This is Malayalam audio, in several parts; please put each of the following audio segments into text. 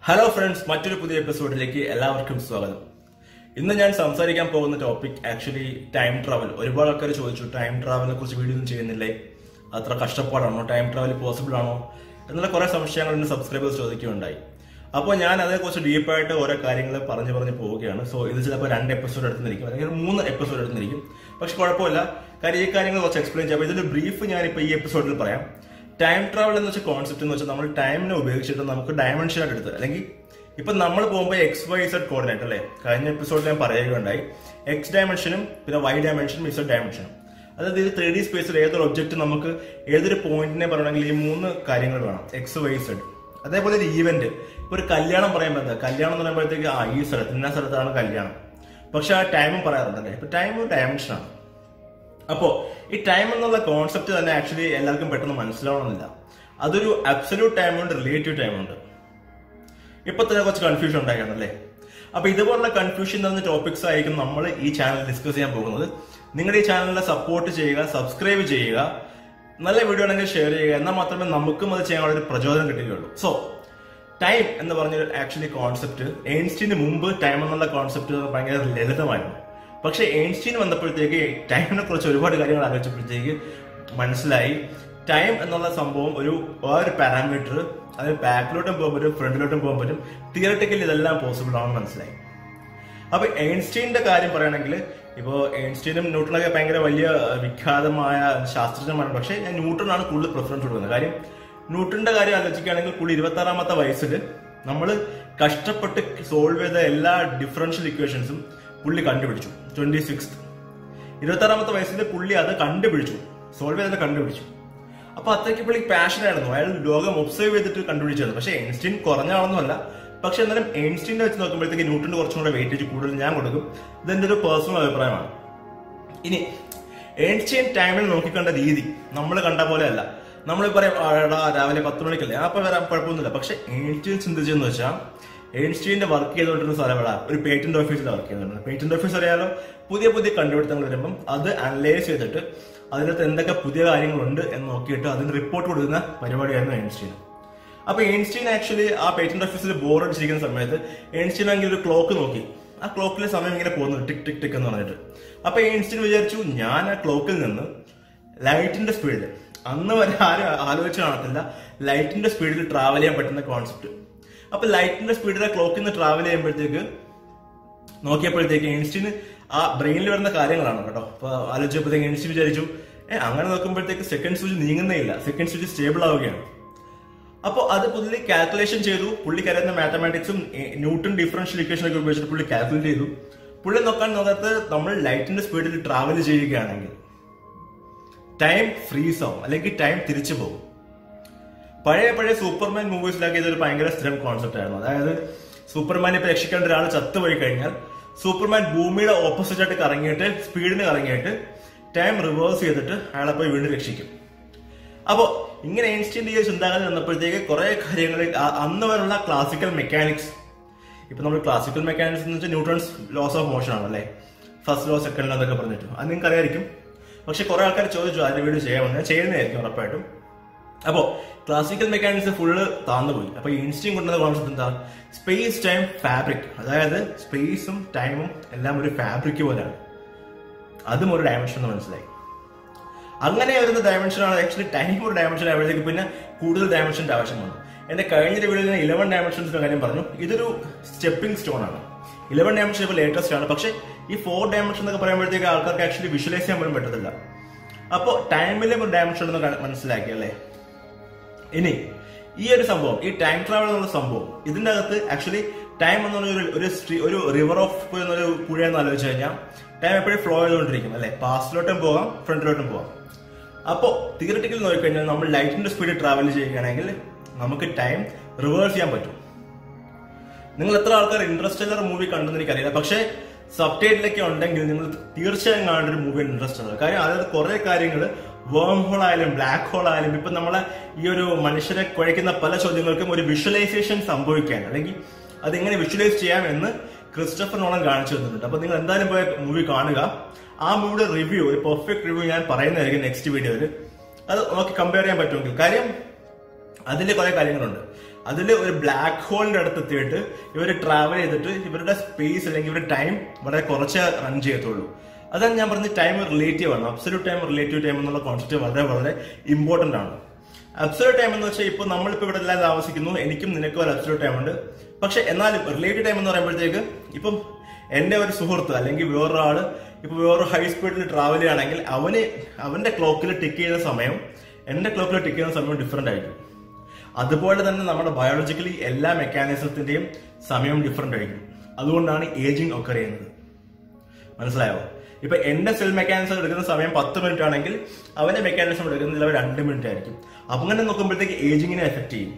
ഹലോ ഫ്രണ്ട്സ് മറ്റൊരു പുതിയ എപ്പിസോഡിലേക്ക് എല്ലാവർക്കും സ്വാഗതം ഇന്ന് ഞാൻ സംസാരിക്കാൻ പോകുന്ന ടോപ്പിക് ആക്ച്വലി ടൈം ട്രാവൽ ഒരുപാട് ആൾക്കാർ ചോദിച്ചു ടൈം ട്രാവലിനെ കുറിച്ച് വീഡിയോ ഒന്നും ചെയ്യുന്നില്ലേ അത്ര കഷ്ടപ്പാടാണോ ടൈം ട്രാവൽ പോസിബിൾ ആണോ എന്നുള്ള കുറെ സംശയങ്ങൾ എന്നെ സബ്സ്ക്രൈബേഴ്സ് ചോദിക്കുകയുണ്ടായി അപ്പോൾ ഞാൻ അതേക്കുറിച്ച് ഡീപ്പായിട്ട് ഓരോ കാര്യങ്ങൾ പറഞ്ഞു പറഞ്ഞു പോവുകയാണ് സോ ഇത് ചിലപ്പോൾ രണ്ട് എപ്പിസോഡ് എടുത്തിരിക്കും അല്ലെങ്കിൽ മൂന്ന് എപ്പിസോഡ് എടുത്തിരിക്കും പക്ഷെ കുഴപ്പമില്ല കാര്യം ഈ കാര്യങ്ങൾ കുറച്ച് എക്സ്പ്ലെയിൻ ചെയ്യാം ഇതിന്റെ ബ്രീഫ് ഞാനിപ്പോൾ ഈ എപ്പിസോഡിൽ പറയാം ടൈം ട്രാവൽ എന്ന് വെച്ച കോൺസെപ്റ്റ് എന്ന് വെച്ചാൽ നമ്മൾ ടൈമിനെ ഉപയോഗിച്ചിട്ട് നമുക്ക് ഡയമെൻഷൻ ആയിട്ട് എടുത്ത് അല്ലെങ്കിൽ ഇപ്പൊ നമ്മൾ പോകുമ്പോൾ എക്സ് വൈ സെഡ് കോർഡിനേറ്റ് അല്ലേ കഴിഞ്ഞ എപ്പിസോഡിൽ ഞാൻ പറയുകയുണ്ടായി എക്സ് ഡയമെൻഷനും പിന്നെ വൈ ഡയമെൻഷനും ഇസഡ് ഡയമെൻഷനും അതായത് ഇത് ത്രീ ഡി സ്പേസിൽ ഏതൊരു ഒബ്ജക്റ്റ് നമുക്ക് ഏതൊരു പോയിന്റിനെ പറയണമെങ്കിൽ ഈ മൂന്ന് കാര്യങ്ങൾ വേണം എക്സ് വൈ സെഡ് അതേപോലെ ഒരു ഈവന്റ് ഇപ്പൊ ഒരു കല്യാണം പറയുമ്പോൾ എന്താ കല്യാണം എന്ന് പറയുമ്പോഴത്തേക്ക് ആ ഈ സ്ഥലത്ത് ഇന്ന സ്ഥലത്താണ് കല്യാണം പക്ഷെ ആ ടൈമും പറയാറുണ്ടല്ലേ ഇപ്പൊ ടൈം ഒരു ഡയമെൻഷനാണ് അപ്പോ ഈ ടൈം എന്നുള്ള കോൺസെപ്റ്റ് തന്നെ ആക്ച്വലി എല്ലാവർക്കും പെട്ടെന്ന് മനസ്സിലാവണമെന്നില്ല അതൊരു അബ്സല്യൂട്ട് ടൈമുണ്ട് റിലേറ്റീവ് ടൈമുണ്ട് ഇപ്പൊ തന്നെ കുറച്ച് കൺഫ്യൂഷൻ ഉണ്ടായിരുന്നല്ലേ അപ്പൊ ഇതുപോലുള്ള കൺഫ്യൂഷൻ തന്ന ടോപ്പിക്സ് ആയിരിക്കും നമ്മൾ ഈ ചാനൽ ഡിസ്കസ് ചെയ്യാൻ പോകുന്നത് നിങ്ങൾ ഈ ചാനലിനെ സപ്പോർട്ട് ചെയ്യുക സബ്സ്ക്രൈബ് ചെയ്യുക നല്ല വീഡിയോ ആണെങ്കിൽ ഷെയർ ചെയ്യുക എന്നാൽ മാത്രമേ നമുക്കും അത് ചെയ്യാനുള്ള ഒരു പ്രചോദനം കിട്ടുകയുള്ളൂ സോ ടൈം എന്ന് പറഞ്ഞ ആക്ച്വലി കോൺസെപ്റ്റ് എയിൻസ്റ്റീന് മുമ്പ് ടൈം എന്നുള്ള കോൺസെപ്റ്റ് ഭയങ്കര ലളിതമായിരുന്നു പക്ഷെ എയിൻസ്റ്റീൻ വന്നപ്പോഴത്തേക്ക് ടൈമിനെ കുറിച്ച് ഒരുപാട് കാര്യങ്ങൾ ആലോചിച്ചപ്പോഴത്തേക്ക് മനസ്സിലായി ടൈം എന്നുള്ള സംഭവം ഒരു ഒരു പാരാമീറ്റർ അത് ബാക്കിലോട്ടും പോകാൻ പറ്റും ഫ്രണ്ടിലോട്ടും പോകാൻ പറ്റും തിയറട്ടിക്കലി ഇതെല്ലാം പോസിബിൾ ആണെന്ന് മനസ്സിലായി അപ്പൊ എയിൻസ്റ്റീന്റെ കാര്യം പറയുകയാണെങ്കിൽ ഇപ്പോ എയിൻസ്റ്റീനും ന്യൂട്ടണൊക്കെ ഭയങ്കര വലിയ വിഖ്യാതമായ ശാസ്ത്രജ്ഞന്മാരാണ് പക്ഷെ ഞാൻ ന്യൂട്ടനാണ് കൂടുതൽ പ്രിഫറൻസ് കൊടുക്കുന്നത് കാര്യം ന്യൂട്ടന്റെ കാര്യം ആലോചിക്കുകയാണെങ്കിൽ പുള്ളി ഇരുപത്തി ആറാമത്തെ വയസ്സിൽ നമ്മൾ കഷ്ടപ്പെട്ട് സോൾവ് ചെയ്ത എല്ലാ ഡിഫറൻഷ്യൽ ഇക്വേഷൻസും പുള്ളി കണ്ടുപിടിച്ചു ട്വന്റി സിക്സ് ഇരുപത്തി ആറാമത്തെ വയസ്സിൽ പുള്ളി അത് കണ്ടുപിടിച്ചു സോൾവ് ചെയ്തത് കണ്ടുപിടിച്ചു അപ്പൊ അത്രയ്ക്ക് പുള്ളി പാഷൻ ആയിരുന്നു അയാൾ ലോകം ഒബ്സർവ് ചെയ്തിട്ട് കണ്ടുപിടിച്ചത് പക്ഷെ എയിൻസ്റ്റീൻ കുറഞ്ഞ ആളൊന്നുമല്ല പക്ഷെ എന്നാലും എയിൻസ്റ്റീനെ വെച്ച് നോക്കുമ്പോഴത്തേക്ക് ന്യൂട്ടന്റെ കുറച്ചും കൂടെ വെയിറ്റേജ് കൂടുതൽ ഞാൻ കൊടുക്കും ഇതെന്റെ ഒരു പേഴ്സണൽ അഭിപ്രായമാണ് ഇനി ഏൺസ്റ്റൈൻ ടൈമിൽ നോക്കിക്കണ്ട രീതി നമ്മൾ കണ്ട പോലെ അല്ല നമ്മൾ പറയും "ആ, എടാ രാവിലെ പത്ത് മണിക്കല്ലേ അപ്പൊ വരാൻ കുഴപ്പമൊന്നുമില്ല പക്ഷെ ഏൺസ്റ്റൈൻ ചിന്തിച്ചെന്ന് വെച്ചാൽ ഏൺസ്റ്റൈന്റെ വർക്ക് ചെയ്തുകൊണ്ടിരുന്ന സ്ഥലം എവിടെ ഒരു പേറ്റന്റ് ഓഫീസിൽ വർക്ക് ചെയ്യുന്നുണ്ട് പേറ്റന്റ് ഓഫീസ് അറിയാലോ പുതിയ പുതിയ കണ്ടുപിടുത്തങ്ങൾ വരുമ്പം അത് അനലൈസ് ചെയ്തിട്ട് അതിനകത്ത് എന്തൊക്കെ പുതിയ കാര്യങ്ങളുണ്ട് എന്ന് നോക്കിയിട്ട് അതിന് റിപ്പോർട്ട് കൊടുക്കുന്ന പരിപാടിയായിരുന്നു ഏൺസ്റ്റൈൻ അപ്പൊ ഏൺസ്റ്റീൻ ആക്ച്വലി ആ പേറ്റന്റ് ഓഫീസിൽ ബോർ അടിച്ചിരിക്കുന്ന സമയത്ത് ഏൺസ്റ്റീൻ ആണെങ്കിൽ ഒരു ക്ലോക്ക് നോക്കി ആ ക്ലോക്കിലെ സമയം ഇങ്ങനെ പോകുന്നു ടിക് ടിക് ടിക് എന്ന് പറഞ്ഞിട്ട് അപ്പൊ ഏൺസ്റ്റീൻ വിചാരിച്ചു ഞാൻ ആ ക്ലോക്കിൽ നിന്ന് ലൈറ്റിന്റെ സ്പീഡിൽ അന്ന് വരെ ആരും ആലോചിച്ച് കാണത്തില്ല ലൈറ്റിന്റെ സ്പീഡിൽ ട്രാവൽ ചെയ്യാൻ പറ്റുന്ന കോൺസെപ്റ്റ് അപ്പൊ ലൈറ്റിന്റെ സ്പീഡിൽ ആ ക്ലോക്കിൽ നിന്ന് ട്രാവൽ ചെയ്യുമ്പോഴത്തേക്ക് നോക്കിയപ്പോഴത്തേക്ക് എയിൻസ്റ്റീന് ആ ബ്രെയിനിൽ വരുന്ന കാര്യങ്ങളാണ് കേട്ടോ അപ്പൊ ആലോചിച്ചപ്പോഴത്തേക്ക് എയിൻസ്റ്റീൻ വിചാരിച്ചു ഏ അങ്ങനെ നോക്കുമ്പോഴത്തേക്ക് സെക്കൻഡ് സ്വിച്ച് നീങ്ങുന്നേ ഇല്ല സെക്കൻഡ് സ്വിച്ച് സ്റ്റേബിൾ ആവുകയാണ് അപ്പോൾ അത് പുള്ളി കാൽക്കുലേഷൻ ചെയ്തു പുള്ളി കരുതുന്ന മാത്തമാറ്റിക്സും ന്യൂട്ടൺ ഡിഫറൻഷ്യൽ ഇക്വേഷൻ ഒക്കെ ഉപയോഗിച്ചിട്ട് പുള്ളി കാൽക്കുലേറ്റ് ചെയ്തു പുള്ളി നോക്കാൻ നോക്കാത്ത നമ്മൾ ലൈറ്റിന്റെ സ്പീഡിൽ ട്രാവൽ ചെയ്യുകയാണെങ്കിൽ ടൈം ഫ്രീസ് ആവും അല്ലെങ്കിൽ ടൈം തിരിച്ചു പോകും പഴയ പഴയ സൂപ്പർമാൻ മൂവീസിലൊക്കെ ഇതൊരു ഭയങ്കര സ്ഥിരം കോൺസെപ്റ്റ് ആയിരുന്നു അതായത് സൂപ്പർമാനെ ഇപ്പൊ രക്ഷിക്കേണ്ട ഒരാൾ ചത്തുപോയി കഴിഞ്ഞാൽ സൂപ്പർമാൻ ഭൂമിയുടെ ഓപ്പോസിറ്റ് ആയിട്ട് കറങ്ങിയിട്ട് സ്പീഡിന് കറങ്ങിയിട്ട് ടൈം റിവേഴ്സ് ചെയ്തിട്ട് അയാളെ പോയി വീണ്ടും രക്ഷിക്കും അപ്പോ ഇങ്ങനെ ഏൺസ്റ്റീൻ്റെ ഈ ചിന്താഗതി വന്നപ്പോഴത്തേക്ക് കുറെ കാര്യങ്ങൾ ആ- അന്ന് വരെയുള്ള ക്ലാസിക്കൽ മെക്കാനിക്സ് ഇപ്പൊ നമ്മൾ ക്ലാസിക്കൽ മെക്കാനിക്സ് എന്ന് വെച്ചാൽ ന്യൂട്ടൺസ് ലോസ് ഓഫ് മോഷൻ ആണ് അല്ലേ ഫസ്റ്റ് ലോ സെക്കൻഡ് ലോ എന്നൊക്കെ പറഞ്ഞിട്ട് അത് നിങ്ങൾക്ക് അറിയായിരിക്കും പക്ഷെ കുറെ ആൾക്കാർ ചോദിച്ചു അതിന്റെ വീഡിയോ ചെയ്യാമെന്ന് ഞാൻ ചെയ്യുന്നതായിരിക്കും ഉറപ്പായിട്ടും അപ്പോ ക്ലാസിക്കൽ മെക്കാനിക്സ് ഫുള്ള് താന്നുപോയി അപ്പൊ ഇൻസ്റ്റീൻ കൊണ്ടുവന്ന കോൺസെപ്റ്റ് എന്താ സ്പേസ് ടൈം ഫാബ്രിക് അതായത് സ്പേസും ടൈമും എല്ലാം ഒരു ഫാബ്രിക് പോലെയാണ് അതും ഒരു ഡയമെൻഷൻ എന്ന് മനസ്സിലായി അങ്ങനെ വരുന്ന ഡയമെൻഷനാണ് ആക്ച്വലി ടൈം ഒരു ഡയമെൻഷൻ ആയപ്പോഴത്തേക്ക് പിന്നെ കൂടുതൽ ഡയമെൻഷന്റെ ആവശ്യമാണ് എന്റെ കഴിഞ്ഞ വീഡിയോയിൽ ഞാൻ ഇലവൻ ഡയമെൻഷൻസിന്റെ കാര്യം പറഞ്ഞു ഇതൊരു സ്റ്റെപ്പിംഗ് സ്റ്റോൺ ആണ് ഇലവൻ ഡയമെൻഷൻ ഇപ്പോൾ ലേറ്റസ്റ്റ് ആണ് പക്ഷേ ഈ ഫോർ ഡയമെൻഷൻ എന്നൊക്കെ പറയുമ്പോഴത്തേക്ക് ആൾക്കാർക്ക് ആക്ച്വലി വിഷ്വലൈസ് ചെയ്യാൻ പോലും പറ്റത്തില്ല അപ്പോൾ ടൈമിലും ഒരു ഡയമെൻഷൻ എന്ന് ക- മനസ്സിലാക്കി അല്ലേ ഇനി ഈ ഒരു സംഭവം ഈ ടൈം ട്രാവൽ എന്നുള്ള സംഭവം ഇതിന്റെ അകത്ത് ആക്ച്വലി ടൈം എന്നുള്ള ഒരു ഒരു സ്ട്രീ- ഒരു റിവർ ഓഫ് എന്നൊരു പുഴ എന്ന് ആലോചിച്ച് കഴിഞ്ഞാൽ ടൈം എപ്പോഴും ഫ്ലോ ചെയ്തുകൊണ്ടിരിക്കും അല്ലെ പാസ്റ്റിലോട്ടും പോകാം ഫ്രണ്ടിലോട്ടും പോകാം അപ്പോൾ തിയറട്ടിക്കൽ നോക്കിക്കഴിഞ്ഞാൽ നമ്മൾ ലൈറ്റിന്റെ സ്പീഡിൽ ട്രാവൽ ചെയ്യുകയാണെങ്കിൽ നമുക്ക് ടൈം റിവേഴ്സ് ചെയ്യാൻ പറ്റും നിങ്ങൾ എത്ര ആൾക്കാർ ഇൻട്രസ്റ്റലർ മൂവി കണ്ടെന്ന് എനിക്കറിയില്ല പക്ഷേ സബ് ടൈറ്റിലൊക്കെ ഉണ്ടെങ്കിൽ നിങ്ങൾ തീർച്ചയായും കാണേണ്ട ഒരു മൂവി ഇൻട്രസ്റ്റ് കാര്യം അതായത് കുറെ കാര്യങ്ങൾ വേം ഹോൾ ആയാലും ബ്ലാക്ക് ഹോൾ ആയാലും ഇപ്പൊ നമ്മളെ ഈ ഒരു മനുഷ്യരെ കുഴയ്ക്കുന്ന പല ചോദ്യങ്ങൾക്കും ഒരു വിഷ്വലൈസേഷൻ സംഭവിക്കാൻ അല്ലെങ്കിൽ അതെങ്ങനെ വിഷ്വലൈസ് ചെയ്യാം എന്ന് ക്രിസ്റ്റഫർ നോളൻ കാണിച്ചു തന്നിട്ടുണ്ട് അപ്പൊ നിങ്ങൾ എന്തായാലും പോയ മൂവി കാണുക ആ മൂവിയുടെ റിവ്യൂ ഒരു പെർഫെക്റ്റ് റിവ്യൂ ഞാൻ പറയുന്നതായിരിക്കും നെക്സ്റ്റ് വീഡിയോയിൽ അത് നോക്കി കമ്പയർ ചെയ്യാൻ പറ്റുമെങ്കിൽ കാര്യം അതിൽ കുറെ കാര്യങ്ങളുണ്ട് അതിൽ ഒരു ബ്ലാക്ക് ഹോളിന്റെ അടുത്ത് എത്തിയിട്ട് ഇവർ ട്രാവൽ ചെയ്തിട്ട് ഇവരുടെ സ്പേസ് അല്ലെങ്കിൽ ഇവരുടെ ടൈം വളരെ കുറച്ച് റൺ ചെയ്യത്തുള്ളൂ അതാണ് ഞാൻ പറഞ്ഞ ടൈം റിലേറ്റീവ് ആണ് അബ്സല്യൂട്ട് ടൈം റിലേറ്റീവ് ടൈം എന്നുള്ള കോൺസെപ്റ്റ് വളരെ വളരെ ഇമ്പോർട്ടന്റ് ആണ് അബ്സല്യൂട്ട് ടൈം എന്ന് വെച്ചാൽ ഇപ്പൊ നമ്മളിപ്പോ ഇവിടെ എല്ലാം താമസിക്കുന്നു എനിക്കും നിനക്കും ഒരു അബ്സല്യൂട്ട് ടൈം ഉണ്ട് പക്ഷെ എന്നാലും റിലേറ്റീവ് ടൈം എന്ന് പറയുമ്പോഴത്തേക്ക് ഇപ്പം എന്റെ ഒരു സുഹൃത്ത് അല്ലെങ്കിൽ വേറൊരാള് ഇപ്പൊ വേറൊരു ഹൈ സ്പീഡിൽ ട്രാവൽ ചെയ്യുകയാണെങ്കിൽ അവന് അവന്റെ ക്ലോക്കിൽ ടിക്ക് ചെയ്യുന്ന സമയം എന്റെ ക്ലോക്കിൽ ടിക്ക് ചെയ്യുന്ന സമയം ഡിഫറെന്റ് ആയിരിക്കും അതുപോലെ തന്നെ നമ്മുടെ ബയോളജിക്കലി എല്ലാ മെക്കാനിസത്തിന്റെയും സമയം ഡിഫറെന്റ് ആയിരിക്കും അതുകൊണ്ടാണ് ഏജിങ് ഒക്കെ ചെയ്യുന്നത് മനസ്സിലായോ ഇപ്പൊ എന്റെ സെൽ മെക്കാനിസം എടുക്കുന്ന സമയം പത്ത് മിനിറ്റ് ആണെങ്കിൽ അവന്റെ മെക്കാനിസം എടുക്കുന്ന ചിലവ് രണ്ട് മിനിറ്റ് ആയിരിക്കും അപ്പൊ അങ്ങനെ നോക്കുമ്പോഴത്തേക്ക് ഏജിങ്ങിനെ എഫക്ട് ചെയ്യും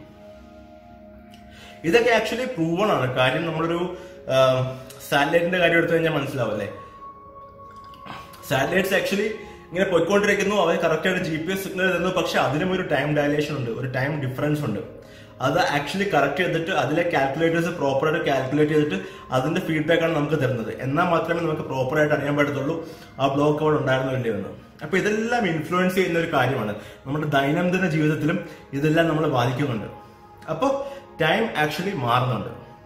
ഇതൊക്കെ ആക്ച്വലി പ്രൂവൺ ആണ് കാര്യം നമ്മളൊരു സാറ്റലൈറ്റിന്റെ കാര്യം എടുത്തു കഴിഞ്ഞാൽ മനസ്സിലാവും അല്ലേ സാറ്റലൈറ്റ്സ് ആക്ച്വലി ഇങ്ങനെ പോയിക്കൊണ്ടിരിക്കുന്നു അവർ കറക്റ്റ് ആയിട്ട് ജി പി എസ് സിഗ്നൽ തരുന്നു പക്ഷെ അതിനും ഒരു ടൈം ഡയലേഷൻ ഉണ്ട് ഒരു ടൈം ഡിഫറൻസ് ഉണ്ട് അത് ആക്ച്വലി കറക്റ്റ് ചെയ്തിട്ട് അതിലെ കാൽക്കുലേറ്റേഴ്സ് പ്രോപ്പറായിട്ട് കാൽക്കുലേറ്റ് ചെയ്തിട്ട് അതിന്റെ ഫീഡ്ബാക്ക് ആണ് നമുക്ക് തരുന്നത് എന്നാൽ മാത്രമേ നമുക്ക് പ്രോപ്പറായിട്ട് അറിയാൻ പറ്റത്തുള്ളൂ ആ ബ്ലോക്ക് അവിടെ ഉണ്ടായിരുന്നോ ഇല്ലയോ എന്ന് അപ്പൊ ഇതെല്ലാം ഇൻഫ്ലുവൻസ് ചെയ്യുന്ന ഒരു കാര്യമാണ് നമ്മുടെ ദൈനംദിന ജീവിതത്തിലും ഇതെല്ലാം നമ്മളെ ബാധിക്കുന്നുണ്ട് അപ്പോൾ ടൈം ആക്ച്വലി മാറുന്നുണ്ട്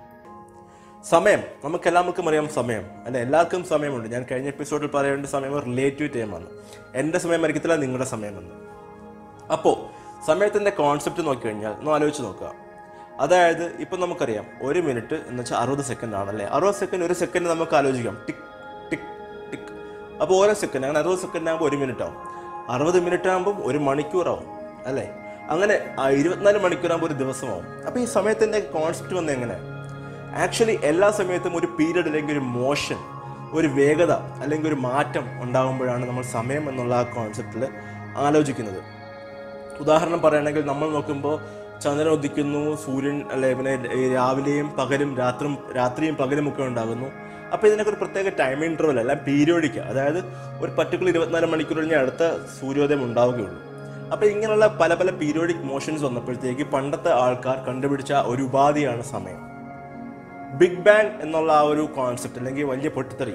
സമയം നമുക്ക് എല്ലാവർക്കും അറിയാം സമയം അല്ലെ എല്ലാവർക്കും സമയമുണ്ട് ഞാൻ കഴിഞ്ഞ എപ്പിസോഡിൽ പറയേണ്ട സമയം റിലേറ്റീവ് ടൈമാണ് എന്റെ സമയം ആയിരിക്കത്തില്ല നിങ്ങളുടെ സമയമെന്ന് അപ്പോ സമയത്തിന്റെ കോൺസെപ്റ്റ് നോക്കിക്കഴിഞ്ഞാൽ ഒന്ന് ആലോചിച്ച് നോക്കുക അതായത് ഇപ്പൊ നമുക്കറിയാം ഒരു മിനിറ്റ് എന്ന് വെച്ചാൽ അറുപത് സെക്കൻഡ് ആണല്ലേ അറുപത് സെക്കൻഡ് ഒരു സെക്കൻഡ് നമുക്ക് ആലോചിക്കാം ടിക് ടിക് ടിക് അപ്പോൾ ഓരോ സെക്കൻഡ് അങ്ങനെ അറുപത് സെക്കൻഡ് ആകുമ്പോൾ ഒരു മിനിറ്റ് ആവും അറുപത് മിനിറ്റ് ആകുമ്പോൾ ഒരു മണിക്കൂറാവും അല്ലേ അങ്ങനെ ആ ഇരുപത്തിനാല് മണിക്കൂറാകുമ്പോൾ ഒരു ദിവസമാവും അപ്പോൾ ഈ സമയത്തിന്റെ കോൺസെപ്റ്റ് വന്നത് എങ്ങനെ ആക്ച്വലി എല്ലാ സമയത്തും ഒരു പീരീഡ് അല്ലെങ്കിൽ ഒരു മോഷൻ ഒരു വേഗത അല്ലെങ്കിൽ ഒരു മാറ്റം ഉണ്ടാകുമ്പോഴാണ് നമ്മൾ സമയം എന്നുള്ള ആ കോൺസെപ്റ്റിൽ ആലോചിക്കുന്നത് ഉദാഹരണം പറയുകയാണെങ്കിൽ നമ്മൾ നോക്കുമ്പോൾ ചന്ദ്രൻ ഉദിക്കുന്നു സൂര്യൻ അല്ലെ പിന്നെ ഈ രാവിലെയും പകലും രാത്രിയും രാത്രിയും പകലും ഒക്കെ ഉണ്ടാകുന്നു അപ്പോൾ ഇതിനൊക്കെ ഒരു പ്രത്യേക ടൈം ഇൻ്റർവൽ അല്ല പീരിയോഡിക്ക അതായത് ഒരു പർട്ടിക്കുലർ ഇരുപത്തിനാല് മണിക്കൂർ കഴിഞ്ഞാൽ അടുത്ത സൂര്യോദയം ഉണ്ടാവുകയുള്ളൂ അപ്പോൾ ഇങ്ങനെയുള്ള പല പല പീരിയോഡിക് മോഷൻസ് വന്നപ്പോഴത്തേക്ക് പണ്ടത്തെ ആൾക്കാർ കണ്ടുപിടിച്ച ഒരു ഉപാധിയാണ് സമയം ബിഗ് ബാങ് എന്നുള്ള ആ ഒരു കോൺസെപ്റ്റ് അല്ലെങ്കിൽ വലിയ പൊട്ടിത്തെറി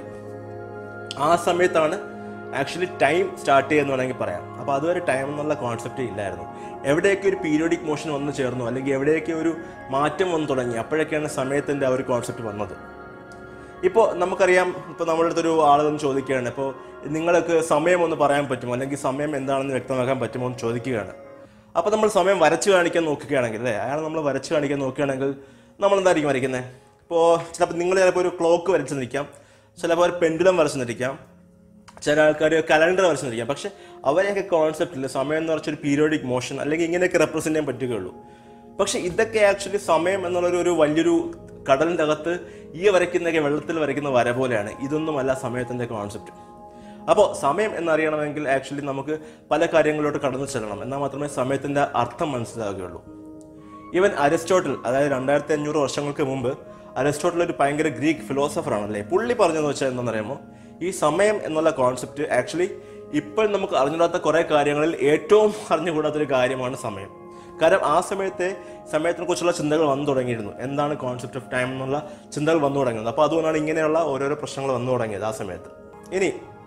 ആ സമയത്താണ് ആക്ച്വലി ടൈം സ്റ്റാർട്ട് ചെയ്യുന്ന വേണമെങ്കിൽ പറയാം അപ്പോൾ അതുവരെ ടൈം എന്നുള്ള കോൺസെപ്റ്റ് ഇല്ലായിരുന്നു എവിടെയൊക്കെ ഒരു പീരിയോഡിക് മോഷൻ വന്നു ചേർന്നു അല്ലെങ്കിൽ എവിടെയൊക്കെ ഒരു മാറ്റം വന്നു തുടങ്ങി അപ്പോഴൊക്കെയാണ് സമയത്തിൻ്റെ ആ ഒരു കോൺസെപ്റ്റ് വന്നത് ഇപ്പോൾ നമുക്കറിയാം ഇപ്പോൾ നമ്മുടെ അടുത്തൊരു ആൾ വന്ന് ചോദിക്കുകയാണ് ഇപ്പോൾ നിങ്ങൾക്ക് സമയം ഒന്ന് പറയാൻ പറ്റുമോ അല്ലെങ്കിൽ സമയം എന്താണെന്ന് വ്യക്തമാക്കാൻ പറ്റുമോ എന്ന് ചോദിക്കുകയാണ് അപ്പോൾ നമ്മൾ സമയം വരച്ച് കാണിക്കാൻ നോക്കുകയാണെങ്കിൽ അല്ലേ അയാൾ നമ്മൾ വരച്ച് കാണിക്കാൻ നോക്കുകയാണെങ്കിൽ നമ്മൾ എന്തായിരിക്കും വരയ്ക്കുന്നത് ഇപ്പോൾ ചിലപ്പോൾ നിങ്ങൾ ചിലപ്പോൾ ഒരു ക്ലോക്ക് വരച്ച് നിൽക്കാം ചിലപ്പോൾ ഒരു പെൻഡുലം വരച്ച് നിൽക്കാം ചില ആൾക്കാർ കലണ്ടർ വരച്ച് നിൽക്കാം പക്ഷെ അവരെയൊക്കെ കോൺസെപ്റ്റിൽ സമയം എന്ന് പറഞ്ഞൊരു പീരിയോഡിക് മോഷൻ അല്ലെങ്കിൽ ഇങ്ങനെയൊക്കെ റെപ്രസെൻ്റ് ചെയ്യാൻ പറ്റുകയുള്ളൂ പക്ഷെ ഇതൊക്കെ ആക്ച്വലി സമയം എന്നുള്ളൊരു ഒരു വലിയൊരു കടലിൻ്റെ അകത്ത് ഈ വരയ്ക്കുന്നതൊക്കെ വെള്ളത്തിൽ വരയ്ക്കുന്ന വര പോലെയാണ് ഇതൊന്നുമല്ല സമയത്തിൻ്റെ കോൺസെപ്റ്റ് അപ്പോൾ സമയം എന്നറിയണമെങ്കിൽ ആക്ച്വലി നമുക്ക് പല കാര്യങ്ങളിലോട്ട് കടന്നു ചെല്ലണം എന്നാൽ മാത്രമേ സമയത്തിൻ്റെ അർത്ഥം മനസ്സിലാവുകയുള്ളൂ ഈവൻ അരിസ്റ്റോട്ടിൽ അതായത് രണ്ടായിരത്തി അഞ്ഞൂറ് വർഷങ്ങൾക്ക് മുമ്പ് അരിസ്റ്റോട്ടിൽ ഒരു ഭയങ്കര ഗ്രീക്ക് ഫിലോസഫർ ആണല്ലേ പുള്ളി പറഞ്ഞതെന്ന് വെച്ചാൽ എന്താണെന്നറിയാമോ ഈ സമയം എന്നുള്ള കോൺസെപ്റ്റ് ആക്ച്വലി ഇപ്പോൾ നമുക്ക് അറിഞ്ഞിടാത്ത കുറേ കാര്യങ്ങളിൽ ഏറ്റവും അറിഞ്ഞുകൂടാത്തൊരു കാര്യമാണ് സമയം കാരണം ആ സമയത്തെ സമയത്തിനെ കുറിച്ചുള്ള ചിന്തകൾ വന്നു തുടങ്ങിയിരുന്നു എന്താണ് കോൺസെപ്റ്റ് ഓഫ് ടൈം എന്നുള്ള ചിന്തകൾ വന്നു തുടങ്ങിയത് അപ്പോൾ അതുകൊണ്ടാണ് ഇങ്ങനെയുള്ള ഓരോരോ പ്രശ്നങ്ങൾ വന്നു തുടങ്ങിയത് ആ സമയത്ത് ഇനി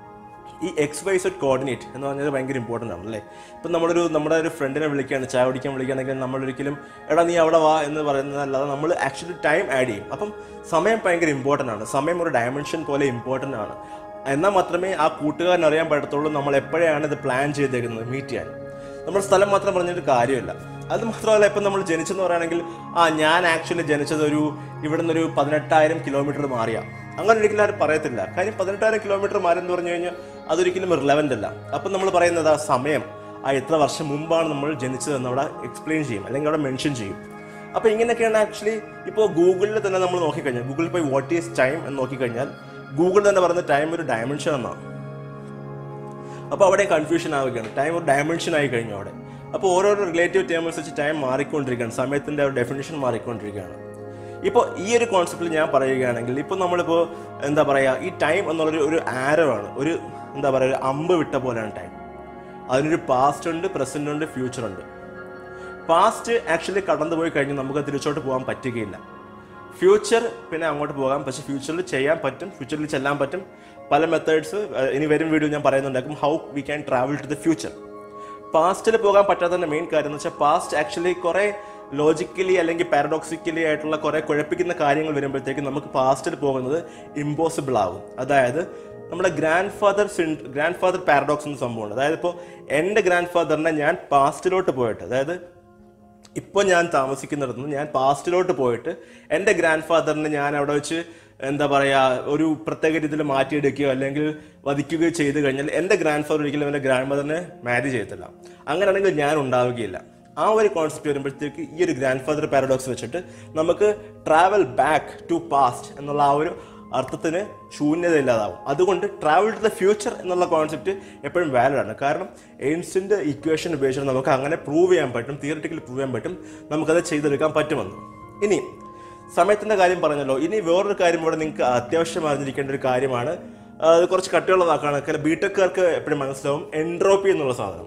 ഈ എക്സ് വൈ സെഡ് കോർഡിനേറ്റ് എന്ന് പറഞ്ഞത് ഭയങ്കര ഇമ്പോർട്ടൻ്റ് ആണ് അല്ലേ ഇപ്പം നമ്മളൊരു നമ്മുടെ ഒരു ഫ്രണ്ടിനെ വിളിക്കുകയാണ് ചായ കുടിക്കാൻ വിളിക്കുകയാണെങ്കിൽ നമ്മളൊരിക്കലും എടാ നീ അവിടെ വാ എന്ന് പറയുന്നതല്ലാതെ നമ്മൾ ആക്ച്വലി ടൈം ആഡ് ചെയ്യും അപ്പം സമയം ഭയങ്കര ഇമ്പോർട്ടൻ്റ് ആണ് സമയം ഒരു ഡയമെൻഷൻ പോലെ ഇമ്പോർട്ടൻ്റ് ആണ് എന്നാൽ മാത്രമേ ആ കൂട്ടുകാരൻ അറിയാൻ പറ്റത്തുള്ളൂ നമ്മൾ എപ്പോഴാണ് ഇത് പ്ലാൻ ചെയ്തേക്കുന്നത് മീറ്റ് ചെയ്യാൻ നമ്മൾ സ്ഥലം മാത്രം പറഞ്ഞിട്ട് കാര്യമില്ല അത് മാത്രമല്ല ഇപ്പം നമ്മൾ ജനിച്ചെന്ന് പറയുകയാണെങ്കിൽ ആ ഞാൻ ആക്ച്വലി ജനിച്ചത് ഒരു ഇവിടുന്ന് ഒരു പതിനെട്ടായിരം കിലോമീറ്റർ മാറിയ അങ്ങനെ ഒരിക്കലും ആരും പറയത്തില്ല കാര്യം പതിനെട്ടായിരം കിലോമീറ്റർ മാറി എന്ന് പറഞ്ഞു കഴിഞ്ഞാൽ അതൊരിക്കലും റിലവൻ്റ് അല്ല അപ്പം നമ്മൾ പറയുന്നത് ആ സമയം ആ എത്ര വർഷം മുമ്പാണ് നമ്മൾ ജനിച്ചതെന്ന് അവിടെ എക്സ്പ്ലെയിൻ ചെയ്യും അല്ലെങ്കിൽ അവിടെ മെൻഷൻ ചെയ്യും അപ്പോൾ ഇങ്ങനെയൊക്കെയാണ് ആക്ച്വലി ഇപ്പോൾ ഗൂഗിളിൽ തന്നെ നമ്മൾ നോക്കിക്കഴിഞ്ഞാൽ ഗൂഗിളിൽ പോയി വാട്ട് ഈസ് ടൈം എന്ന് നോക്കിക്കഴിഞ്ഞാൽ ഗൂഗിൾ തന്നെ പറയുന്ന ടൈം ഒരു ഡയമെൻഷൻ എന്നാണ് അപ്പോൾ അവിടെ കൺഫ്യൂഷൻ ആവുകയാണ് ടൈം ഒരു ഡയമെൻഷൻ ആയി കഴിഞ്ഞു അവിടെ അപ്പോൾ ഓരോരോ റിലേറ്റീവ് ടേംസ് വെച്ച് ടൈം മാറിക്കൊണ്ടിരിക്കുകയാണ് സമയത്തിൻ്റെ ഒരു ഡെഫിനേഷൻ മാറിക്കൊണ്ടിരിക്കുകയാണ് ഇപ്പോൾ ഈ ഒരു കോൺസെപ്റ്റിൽ ഞാൻ പറയുകയാണെങ്കിൽ ഇപ്പോൾ നമ്മളിപ്പോൾ എന്താ പറയുക ഈ ടൈം എന്നുള്ളൊരു ഒരു ആരോ ആണ് ഒരു എന്താ പറയുക ഒരു അമ്പ് വിട്ട പോലെയാണ് ടൈം അതിനൊരു പാസ്റ്റ് ഉണ്ട് പ്രസന്റ് ഉണ്ട് ഫ്യൂച്ചർ ഉണ്ട് പാസ്റ്റ് ആക്ച്വലി കടന്നു പോയി കഴിഞ്ഞാൽ നമുക്ക് തിരിച്ചോട്ട് പോകാൻ പറ്റുകയില്ല ഫ്യൂച്ചർ പിന്നെ അങ്ങോട്ട് പോകാം പക്ഷെ ഫ്യൂച്ചറിൽ ചെയ്യാൻ പറ്റും ഫ്യൂച്ചറിൽ ചെല്ലാൻ പറ്റും പല മെത്തേഡ്സ് ഇനി വരും വീഡിയോ ഞാൻ പറയുന്നുണ്ടാക്കും how we can travel to the future പാസ്റ്റിൽ പോകാൻ പറ്റാത്തതിൻ്റെ മെയിൻ കാര്യം എന്ന് വെച്ചാൽ പാസ്റ്റ് ആക്ച്വലി കുറേ ലോജിക്കലി അല്ലെങ്കിൽ പാരഡോക്സിക്കലി ആയിട്ടുള്ള കുറെ കുഴപ്പിക്കുന്ന കാര്യങ്ങൾ വരുമ്പോഴത്തേക്ക് നമുക്ക് പാസ്റ്റിൽ പോകുന്നത് ഇമ്പോസിബിൾ ആകും അതായത് നമ്മുടെ grandfather grandfather paradox എന്ന സംഭവമുണ്ട് അതായത് ഇപ്പോൾ എൻ്റെ ഗ്രാൻഡ് ഫാദറിനെ ഞാൻ പാസ്റ്റിലോട്ട് പോയിട്ട് അതായത് ഇപ്പോൾ ഞാൻ താമസിക്കുന്നിടത്ത് നിന്ന് ഞാൻ പാസ്റ്റിലോട്ട് പോയിട്ട് എൻ്റെ ഗ്രാൻഡ് ഫാദറിനെ ഞാൻ അവിടെ വെച്ച് എന്താ പറയുക ഒരു പ്രത്യേക രീതിയിൽ മാറ്റിയെടുക്കുകയോ അല്ലെങ്കിൽ വധിക്കുകയോ ചെയ്തു കഴിഞ്ഞാൽ എൻ്റെ ഗ്രാൻഡ് ഫാദർ ഒരിക്കലും എൻ്റെ ഗ്രാൻഡ് മദറിനെ മാരേജ് ചെയ്യത്തില്ല അങ്ങനെയാണെങ്കിൽ ഞാൻ ഉണ്ടാവുകയില്ല ആ ഒരു കോൺസെപ്റ്റ് വരുമ്പോഴത്തേക്ക് ഈ ഒരു ഗ്രാൻഡ് ഫാദർ പാരഡോക്സ് വെച്ചിട്ട് നമുക്ക് ട്രാവൽ ബാക്ക് ടു പാസ്റ്റ് എന്നുള്ള ആ ഒരു അർത്ഥത്തിന് ശൂന്യത ഇല്ലാതാവും അതുകൊണ്ട് ട്രാവൽ ടു ദ ഫ്യൂച്ചർ എന്നുള്ള കോൺസെപ്റ്റ് എപ്പോഴും വാലിഡ് ആണ് കാരണം എയിംസിന്റെ ഇക്വേഷൻ ഉപയോഗിച്ചിട്ട് നമുക്ക് അങ്ങനെ പ്രൂവ് ചെയ്യാൻ പറ്റും തിയററ്റിക്കലി പ്രൂവ് ചെയ്യാൻ പറ്റും നമുക്കത് ചെയ്തെടുക്കാൻ പറ്റുമെന്ന് ഇനി സമയത്തിന്റെ കാര്യം പറഞ്ഞല്ലോ ഇനി വേറൊരു കാര്യം ഇവിടെ നിങ്ങൾക്ക് അത്യാവശ്യം അറിഞ്ഞിരിക്കേണ്ട ഒരു കാര്യമാണ് ആ, അത് കുറച്ച് കട്ടിയുള്ള വാക്കാണ് ബിടെക്കാർക്ക് എപ്പോഴും മനസ്സിലാവും എൻട്രോപ്പി എന്നുള്ള സാധനം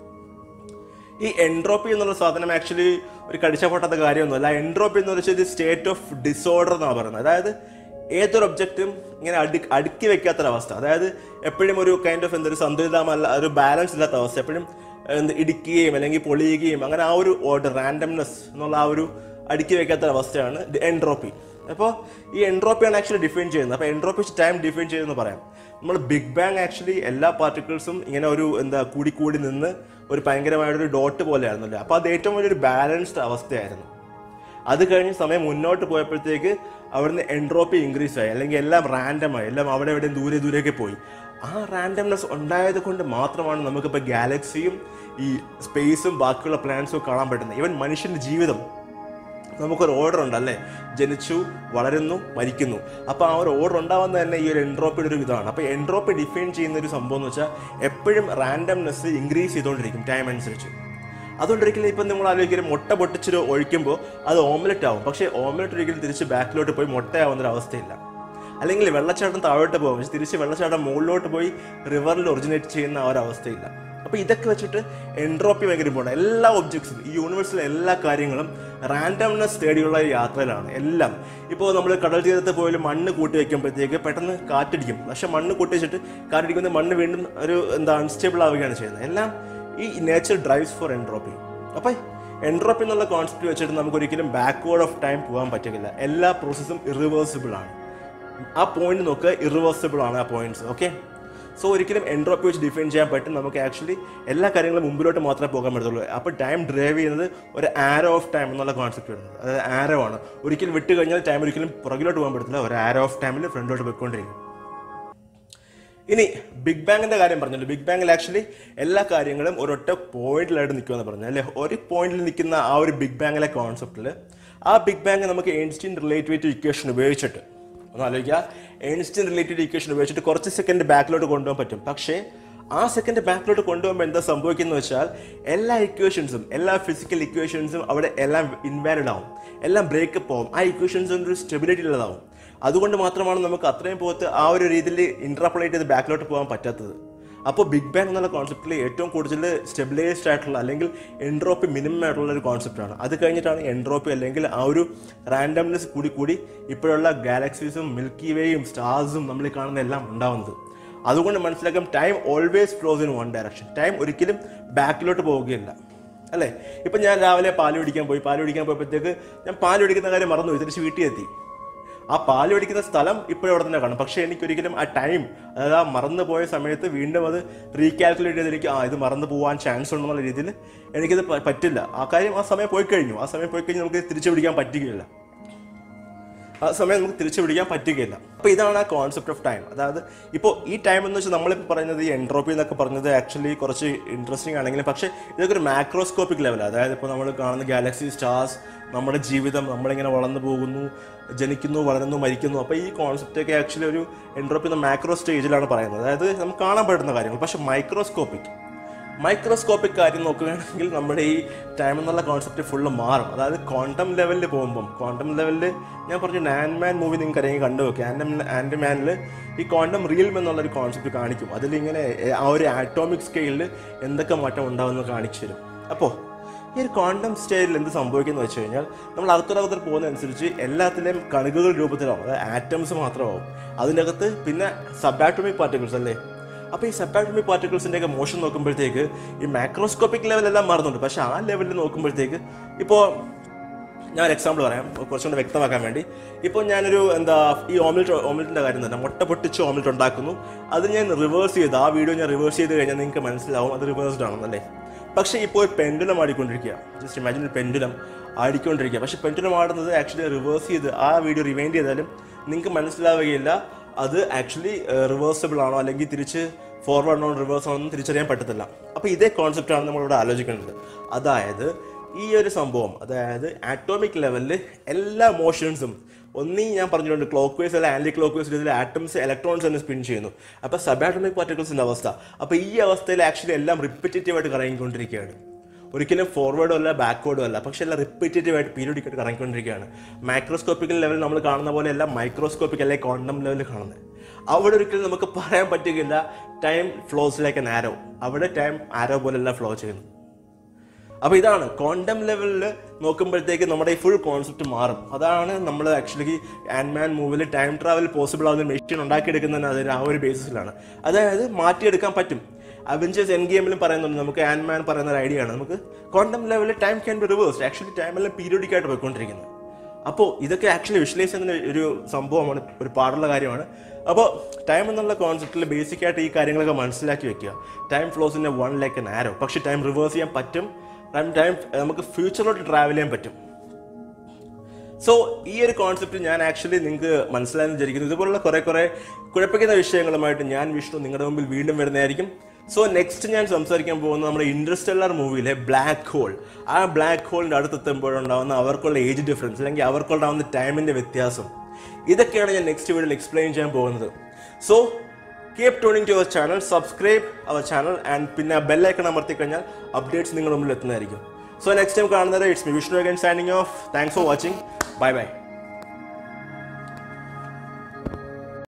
ഈ എൻട്രോപ്പി എന്നുള്ള സാധനം ആക്ച്വലി ഒരു കടിച്ച പൊട്ടാത്ത കാര്യമൊന്നുമല്ല എൻട്രോപ്പി എന്ന് വെച്ചാൽ ഒരു സ്റ്റേറ്റ് ഓഫ് ഡിസോർഡർ എന്നാണ് പറയുന്നത് അതായത് ഏതൊരു ഒബ്ജക്റ്റും ഇങ്ങനെ അടു അടുക്കി വെക്കാത്തൊരവസ്ഥ അതായത് എപ്പോഴും ഒരു കൈൻഡ് ഓഫ് എന്തൊരു സന്തുലിതമല്ല ഒരു ബാലൻസ് ഇല്ലാത്ത അവസ്ഥ എപ്പോഴും എന്ത് ഇടിക്കുകയും അല്ലെങ്കിൽ പൊളിയുകയും അങ്ങനെ ആ ഒരു ഓർഡർ റാൻഡംനെസ് എന്നുള്ള ആ ഒരു അടുക്കി വെക്കാത്ത അവസ്ഥയാണ് എൻട്രോപ്പി അപ്പോൾ ഈ എൻട്രോപ്പിയാണ് ആക്ച്വലി ഡിഫൈൻ ചെയ്യുന്നത് അപ്പോൾ എൻട്രോപ്പി വെച്ച് ടൈം ഡിഫൈൻ ചെയ്യുമെന്ന് പറയാം നമ്മൾ ബിഗ് ബാങ് ആക്ച്വലി എല്ലാ പാർട്ടിക്കിൾസും ഇങ്ങനെ ഒരു എന്താ കൂടി കൂടി നിന്ന് ഒരു ഭയങ്കരമായിട്ടൊരു ഡോട്ട് പോലെയായിരുന്നല്ലേ അപ്പോൾ അത് ഏറ്റവും വലിയൊരു ബാലൻസ്ഡ് അവസ്ഥയായിരുന്നു അത് കഴിഞ്ഞ് സമയം മുന്നോട്ട് പോയപ്പോഴത്തേക്ക് അവിടുന്ന് എൻട്രോപ്പി ഇൻക്രീസ് ആയി അല്ലെങ്കിൽ എല്ലാം റാൻഡമായി എല്ലാം അവിടെ എവിടെയും ദൂരെ ദൂരേക്ക് പോയി ആ റാൻഡംനെസ് ഉണ്ടായത് കൊണ്ട് മാത്രമാണ് നമുക്കിപ്പോൾ ഗാലക്സിയും ഈ സ്പേസും ബാക്കിയുള്ള പ്ലാനറ്റ്സും കാണാൻ പറ്റുന്നത് ഈവൻ മനുഷ്യന്റെ ജീവിതം നമുക്കൊരു ഓർഡർ ഉണ്ട് അല്ലേ ജനിച്ചു വളരുന്നു മരിക്കുന്നു അപ്പോൾ ആ ഒരു ഓർഡർ ഉണ്ടാവുന്നത് തന്നെ ഈ ഒരു എൻട്രോപ്പിയുടെ ഒരു ഇതാണ് അപ്പോൾ എൻട്രോപ്പി ഡിഫൈൻ ചെയ്യുന്ന ഒരു സംഭവം എന്ന് വെച്ചാൽ എപ്പോഴും റാൻഡംനെസ് ഇൻക്രീസ് ചെയ്തുകൊണ്ടിരിക്കും ടൈം അനുസരിച്ച് അതുകൊണ്ട് ഒരിക്കലും ഇപ്പം നിങ്ങൾ ആലോചിക്കലും മുട്ട പൊട്ടിച്ചിട്ട് ഒഴിക്കുമ്പോൾ അത് ഓംലെറ്റ് ആവും പക്ഷേ ഓംലെറ്റ് ഒരിക്കലും തിരിച്ച് ബാക്കിലോട്ട് പോയി മുട്ടയാവുന്ന ഒരു അവസ്ഥയില്ല അല്ലെങ്കിൽ വെള്ളച്ചാട്ടം താഴോട്ട് പോകും പക്ഷെ തിരിച്ച് വെള്ളച്ചാട്ടം മുകളിലോട്ട് പോയി റിവറിൽ ഒറിജിനേറ്റ് ചെയ്യുന്ന ആ ഒരു അവസ്ഥയില്ല അപ്പോൾ ഇതൊക്കെ വെച്ചിട്ട് എൻട്രോപ്പി ഭയങ്കര ഇമ്പോർട്ടൻ്റ് എല്ലാ ഒബ്ജക്ട്സും ഈ യൂണിവേഴ്സിലെ എല്ലാ കാര്യങ്ങളും റാൻഡംനെസ് തേടിയുള്ള ഒരു യാത്രയിലാണ് എല്ലാം ഇപ്പോൾ നമ്മൾ കടൽ തീരത്ത് പോയാലും മണ്ണ് കൂട്ടി വെക്കുമ്പോഴത്തേക്ക് പെട്ടെന്ന് കാറ്റടിക്കും പക്ഷെ മണ്ണ് കൂട്ടി വെച്ചിട്ട് കാറ്റടിക്കുമ്പോൾ മണ്ണ് വീണ്ടും ഒരു എന്താ അൺസ്റ്റേബിൾ ആവുകയാണ് ചെയ്യുന്നത് എല്ലാം ഈ നേച്ചർ ഡ്രൈവ്സ് ഫോർ എൻട്രോപ്പി അപ്പം എൻട്രോപ്പി എന്നുള്ള കോൺസെപ്റ്റ് വെച്ചിട്ട് നമുക്ക് ഒരിക്കലും ബാക്ക്വേർഡ് ഓഫ് ടൈം പോകാൻ പറ്റില്ല എല്ലാ പ്രോസസ്സും ഇറിവേഴ്സിബിൾ ആണ് ആ പോയിന്റ് നോക്കുക ഇറിവേഴ്സിബിൾ ആണ് ആ പോയിന്റ്സ് ഓക്കെ സോ ഒരിക്കലും എൻട്രോപ്പി വെച്ച് ഡിഫൈൻ ചെയ്യാൻ പറ്റും നമുക്ക് ആക്ച്വലി എല്ലാ കാര്യങ്ങളും മുമ്പിലോട്ട് മാത്രമേ പോകാൻ പറ്റത്തുള്ളൂ അപ്പോൾ ടൈം ഡ്രൈവ് ചെയ്യുന്നത് ഒരു ആരോ ഓഫ് ടൈം എന്നുള്ള കോൺസെപ്റ്റ് വരുന്നത് അതായത് ആരോ ആണ് ഒരിക്കലും വിട്ട് കഴിഞ്ഞാൽ ടൈം ഒരിക്കലും പുറകിലോട്ട് പോകാൻ പറ്റത്തില്ല ഒരു ആരോ ഓഫ് ടൈമിൽ ഫ്രണ്ടിലോട്ട് പോയിക്കൊണ്ടിരിക്കും ഇനി ബിഗ് ബാങ്ങിന്റെ കാര്യം പറഞ്ഞല്ലോ ബിഗ് ബാങ്ങിൽ ആക്ച്വലി എല്ലാ കാര്യങ്ങളും ഒരൊറ്റ പോയിന്റിലായിട്ട് നിൽക്കുമെന്ന് പറഞ്ഞു അല്ലെ ഒരു പോയിന്റിൽ നിൽക്കുന്ന ആ ഒരു ബിഗ് ബാങ്ങിലെ കോൺസെപ്റ്റിൽ ആ ബിഗ് ബാങ് നമുക്ക് എയിൻസ്റ്റീൻ റിലേറ്റീവ് ഇക്വേഷൻ ഉപയോഗിച്ചിട്ട് ഒന്ന് ആലോചിക്കുക എയിൻസ്റ്റീൻ റിലേറ്റഡ് ഇക്വേഷൻ ഉപയോഗിച്ചിട്ട് കുറച്ച് സെക്കൻഡ് ബാക്കിലോട്ട് കൊണ്ടുപോകാൻ പറ്റും പക്ഷേ ആ സെക്കൻഡ് ബാക്കിലോട്ട് കൊണ്ടുപോകുമ്പോൾ എന്താ സംഭവിക്കുന്നത് വെച്ചാൽ എല്ലാ ഇക്വേഷൻസും എല്ലാ ഫിസിക്കൽ ഇക്വേഷൻസും അവിടെ എല്ലാം ഇൻവാലിഡ് ആവും എല്ലാം ബ്രേക്കപ്പ് ആവും ആ ഇക്വേഷൻസിന് ഒരു സ്റ്റെബിലിറ്റി ഉള്ളതാവും അതുകൊണ്ട് മാത്രമാണ് നമുക്ക് അത്രയും പോകത്ത് ആ ഒരു രീതിയിൽ ഇന്റർപോളേറ്റ് ചെയ്ത് ബാക്കിലോട്ട് പോകാൻ പറ്റാത്തത് അപ്പോൾ ബിഗ് ബാങ് എന്നുള്ള കോൺസെപ്റ്റിൽ ഏറ്റവും കൂടുതൽ സ്റ്റെബിലൈസ്ഡ് ആയിട്ടുള്ള അല്ലെങ്കിൽ എൻട്രോപ്പി മിനിമം ആയിട്ടുള്ള ഒരു കോൺസെപ്റ്റാണ് അത് കഴിഞ്ഞിട്ടാണ് എൻട്രോപ്പി അല്ലെങ്കിൽ ആ ഒരു റാൻഡംനെസ് കൂടി കൂടി ഇപ്പോഴുള്ള ഗാലക്സീസും മിൽക്കി വേയും സ്റ്റാർസും നമ്മൾ ഈ കാണുന്ന എല്ലാം ഉണ്ടാവുന്നത് അതുകൊണ്ട് മനസ്സിലാക്കാം time always flows in one direction time ഒരിക്കലും ബാക്കിലോട്ട് പോവുകയില്ല അല്ലേ ഇപ്പം ഞാൻ രാവിലെ പാല് പിടിക്കാൻ പോയി പാല് പിടിക്കാൻ പോയപ്പോഴത്തേക്ക് ഞാൻ പാല് പിടിക്കുന്ന കാര്യം മറന്നുപോയി തിരിച്ച് വീട്ടിൽ എത്തി ആ പാല് പിടിക്കുന്ന സ്ഥലം ഇപ്പോഴും അവിടെ തന്നെ കാണും പക്ഷേ എനിക്കൊരിക്കലും ആ ടൈം അതായത് ആ മറന്നു പോയ സമയത്ത് വീണ്ടും അത് റീകാൽക്കുലേറ്റ് ചെയ്ത് എനിക്ക് ആ ഇത് മറന്നു പോകാൻ ചാൻസ് ഉണ്ടെന്നുള്ള രീതിയിൽ എനിക്കിത് പ- പറ്റില്ല ആ കാര്യം ആ സമയം പോയി കഴിഞ്ഞു ആ സമയം പോയി കഴിഞ്ഞ് നമുക്ക് തിരിച്ചു പിടിക്കാൻ പറ്റുകയില്ല ആ സമയം നമുക്ക് തിരിച്ചു പിടിക്കാൻ പറ്റുകയില്ല അപ്പോൾ ഇതാണ് ആ കോൺസെപ്റ്റ് ഓഫ് ടൈം അതായത് ഇപ്പോൾ ഈ ടൈം എന്ന് വെച്ചാൽ നമ്മളിപ്പോൾ പറയുന്നത് ഈ എൻട്രോപ്പി എന്നൊക്കെ പറഞ്ഞത് ആക്ച്വലി കുറച്ച് ഇൻട്രസ്റ്റിംഗ് ആണെങ്കിലും പക്ഷേ ഇതൊക്കെ ഒരു മാക്രോസ്കോപ്പിക് ലെവൽ അതായത് ഇപ്പോൾ നമ്മൾ കാണുന്ന ഗാലക്സി സ്റ്റാർസ് നമ്മുടെ ജീവിതം നമ്മളിങ്ങനെ വളർന്നു പോകുന്നു ജനിക്കുന്നു വളരുന്നു മരിക്കുന്നു അപ്പോൾ ഈ കോൺസെപ്റ്റൊക്കെ ആക്ച്വലി ഒരു എൻട്രോപ്പി എന്ന മാക്രോ സ്റ്റേജിലാണ് പറയുന്നത് അതായത് നമുക്ക് കാണാൻ പറ്റുന്ന കാര്യങ്ങൾ പക്ഷേ മൈക്രോസ്കോപ്പിക് മൈക്രോസ്കോപ്പിക് കാര്യം നോക്കുകയാണെങ്കിൽ നമ്മുടെ ഈ ടൈം എന്നുള്ള കോൺസെപ്റ്റ് ഫുള്ള് മാറും അതായത് ക്വാണ്ടം ലെവലിൽ പോകുമ്പം ക്വാണ്ടം ലെവലിൽ ഞാൻ പറഞ്ഞു ആൻഡ്മാൻ മൂവി നിങ്ങൾക്ക് അറിയാമെങ്കിൽ കണ്ടു നോക്കി ആൻഡ് ആൻഡ്മാനിൽ ഈ ക്വാണ്ടം റിയൽം എന്നുള്ളൊരു കോൺസെപ്റ്റ് കാണിക്കും അതിലിങ്ങനെ എ- ആ ഒരു ആറ്റോമിക് സ്കെയിലിൽ എന്തൊക്കെ മാറ്റം ഉണ്ടാവുമെന്ന് കാണിച്ചു തരും അപ്പോൾ ഈ ഒരു ക്വാണ്ടം സ്റ്റേജിൽ എന്ത് സംഭവിക്കുന്നത് വെച്ച് കഴിഞ്ഞാൽ നമ്മൾ അകത്തോടകത്തിൽ പോകുന്നതനുസരിച്ച് എല്ലാത്തിലെയും കണുകുകൾ രൂപത്തിലാവും അതായത് ആറ്റംസ് മാത്രമാവും അതിൻ്റെ അകത്ത് പിന്നെ സബാറ്റോമിക് പാർട്ടിക്കിൾസ് അല്ലേ അപ്പോൾ ഈ സബാറ്റോമിക് പാർട്ടിക്കിൾസിൻ്റെ ഒക്കെ മോഷൻ നോക്കുമ്പോഴത്തേക്ക് ഈ മാക്രോസ്കോപ്പിക് ലെവലെല്ലാം മാറുന്നുണ്ട് പക്ഷെ ആ ലെവലിൽ നോക്കുമ്പോഴത്തേക്ക് ഇപ്പോൾ ഞാൻ ഒരു എക്സാമ്പിൾ പറയാം കുറച്ചും കൂടെ വ്യക്തമാക്കാൻ വേണ്ടി ഇപ്പോൾ ഞാനൊരു എന്താ ഈ ഓംലെറ്റ് ഓംലെറ്റിൻ്റെ കാര്യം തന്നെ മുട്ട പൊട്ടിച്ച് ഓംലെറ്റ് ഉണ്ടാക്കുന്നു അത് ഞാൻ റിവേഴ്സ് ചെയ്ത് ആ വീഡിയോ ഞാൻ റിവേഴ്സ് ചെയ്ത് കഴിഞ്ഞാൽ നിങ്ങൾക്ക് മനസ്സിലാവും അത് റിവേഴ്സ്ഡ് ആണെന്നല്ലേ പക്ഷേ ഇപ്പോൾ ഒരു പെൻഡുലം ആടിക്കൊണ്ടിരിക്കുക ജസ്റ്റ് ഇമാജിൻ ഒരു പെൻഡുലം ആടിക്കൊണ്ടിരിക്കുക പക്ഷേ പെൻഡുലം ആടുന്നത് ആക്ച്വലി റിവേഴ്സ് ചെയ്ത് ആ വീഡിയോ റിവൈൻഡ് ചെയ്താലും നിങ്ങൾക്ക് മനസ്സിലാവുകയില്ല അത് ആക്ച്വലി റിവേഴ്സിബിൾ ആണോ അല്ലെങ്കിൽ തിരിച്ച് ഫോർവേഡ് ആണോ റിവേഴ്സ് ആണോ എന്ന് തിരിച്ചറിയാൻ പറ്റത്തില്ല അപ്പോൾ ഇതേ കോൺസെപ്റ്റാണ് നമ്മളിവിടെ ആലോചിക്കേണ്ടത് അതായത് ഈ ഒരു സംഭവം അതായത് ആറ്റോമിക് ലെവലിൽ എല്ലാ മോഷൻസും ഒന്നീ ഞാൻ പറഞ്ഞിട്ടുണ്ട് ക്ലോക്ക് വൈസ് അല്ല ആൻറ്റി ക്ലോക്ക് വൈസ് രീതിയിൽ ആറ്റംസ് ഇലക്ട്രോൺസ് തന്നെ സ്പിൻ ചെയ്യുന്നു അപ്പോൾ സബാറ്റോമിക് പാർട്ടിക്കിൾസിൻ്റെ അവസ്ഥ അപ്പോൾ ഈ അവസ്ഥയിൽ ആക്ച്വലി എല്ലാം റിപ്പറ്റേറ്റീവ് ആയിട്ട് കറങ്ങിക്കൊണ്ടിരിക്കുകയാണ് ഒരിക്കലും ഫോർവേഡും അല്ല ബാക്ക്വേർഡും അല്ല പക്ഷേ എല്ലാം റിപ്പറ്റേറ്റീവ് ആയിട്ട് പീരിയോഡിക് ആയിട്ട് കറങ്ങിക്കൊണ്ടിരിക്കുകയാണ് മൈക്രോസ്കോപ്പിക്കൽ ലെവൽ നമ്മൾ കാണുന്ന പോലെ എല്ലാം മൈക്രോസ്കോപ്പിക് അല്ലെങ്കിൽ ക്വാണ്ടം ലെവലിൽ കാണുന്നത് അവിടെ ഒരിക്കലും നമുക്ക് പറയാൻ പറ്റുകയില്ല time flows like an arrow അവിടെ ടൈം ആരോ പോലെയല്ല ഫ്ലോ ചെയ്യുന്നു അപ്പോൾ ഇതാണ് ക്വാണ്ടം ലെവലിൽ നോക്കുമ്പോഴത്തേക്ക് നമ്മുടെ ഈ ഫുൾ കോൺസെപ്റ്റ് മാറും അതാണ് നമ്മൾ ആക്ച്വലി ആൻഡ്മാൻ മൂവിൽ ടൈം ട്രാവൽ പോസിബിൾ ആവുന്ന മെഷീൻ ഉണ്ടാക്കിയെടുക്കുന്നതിന് അതിന് ആ ഒരു ബേസിസിലാണ് അതായത് മാറ്റിയെടുക്കാൻ പറ്റും അവഞ്ചേഴ്സ് എൻ ഗെയിമിലും പറയുന്നുണ്ട് നമുക്ക് ആൻഡ്മാൻ പറയുന്ന ഒരു ഐഡിയ ആണ് നമുക്ക് ക്വാണ്ടം ലെവലിൽ time can be reversed actually ടൈമെല്ലാം പീരിയോഡിക് ആയിട്ട് പോയിക്കൊണ്ടിരിക്കുന്നത് അപ്പോൾ ഇതൊക്കെ ആക്ച്വലി വിഷ്വലൈസ് ചെയ്യുന്ന ഒരു സംഭവമാണ് ഒരു പാടുള്ള കാര്യമാണ് അപ്പോൾ ടൈം എന്നുള്ള കോൺസെപ്റ്റിൽ ബേസിക് ആയിട്ട് ഈ കാര്യങ്ങളൊക്കെ മനസ്സിലാക്കി വെക്കുക time flows in one like an arrow പക്ഷേ ടൈം റിവേഴ്സ് ചെയ്യാൻ പറ്റും ടൈം ടൈം നമുക്ക് ഫ്യൂച്ചറിലോട്ട് ട്രാവൽ ചെയ്യാൻ പറ്റും സോ ഈ ഒരു കോൺസെപ്റ്റ് ഞാൻ ആക്ച്വലി നിങ്ങൾക്ക് മനസ്സിലായെന്ന് വിചാരിക്കുന്നു ഇതുപോലുള്ള കുറേ കുറേ കുഴപ്പിക്കുന്ന വിഷയങ്ങളുമായിട്ട് ഞാൻ വിഷ്ണു നിങ്ങളുടെ മുമ്പിൽ വീണ്ടും വരുന്നതായിരിക്കും സോ നെക്സ്റ്റ് ഞാൻ സംസാരിക്കാൻ പോകുന്നത് നമ്മുടെ ഇൻഡർസ്റ്റെല്ലർ മൂവിയിലെ ബ്ലാക്ക് ഹോൾ ആ ബ്ലാക്ക് ഹോളിൻ്റെ അടുത്തെത്തുമ്പോഴുണ്ടാവുന്ന അവർക്കുള്ള ഏജ് ഡിഫറൻസ് അല്ലെങ്കിൽ അവർക്കുണ്ടാവുന്ന ടൈമിൻ്റെ വ്യത്യാസം ഇതൊക്കെയാണ് ഞാൻ നെക്സ്റ്റ് വീഡിയോയിൽ എക്സ്പ്ലെയിൻ ചെയ്യാൻ പോകുന്നത് so keep tuning to our channel subscribe our channel and പിന്നെ ബെല്ലൈക്കൺ അമർത്തി കഴിഞ്ഞാൽ അപ്ഡേറ്റ്സ് നിങ്ങളുടെ മുമ്പിൽ എത്തുന്നതായിരിക്കും സോ നെക്സ്റ്റ് ടൈം കാണുന്നത് it's me Vishnu again signing off thanks for watching bye by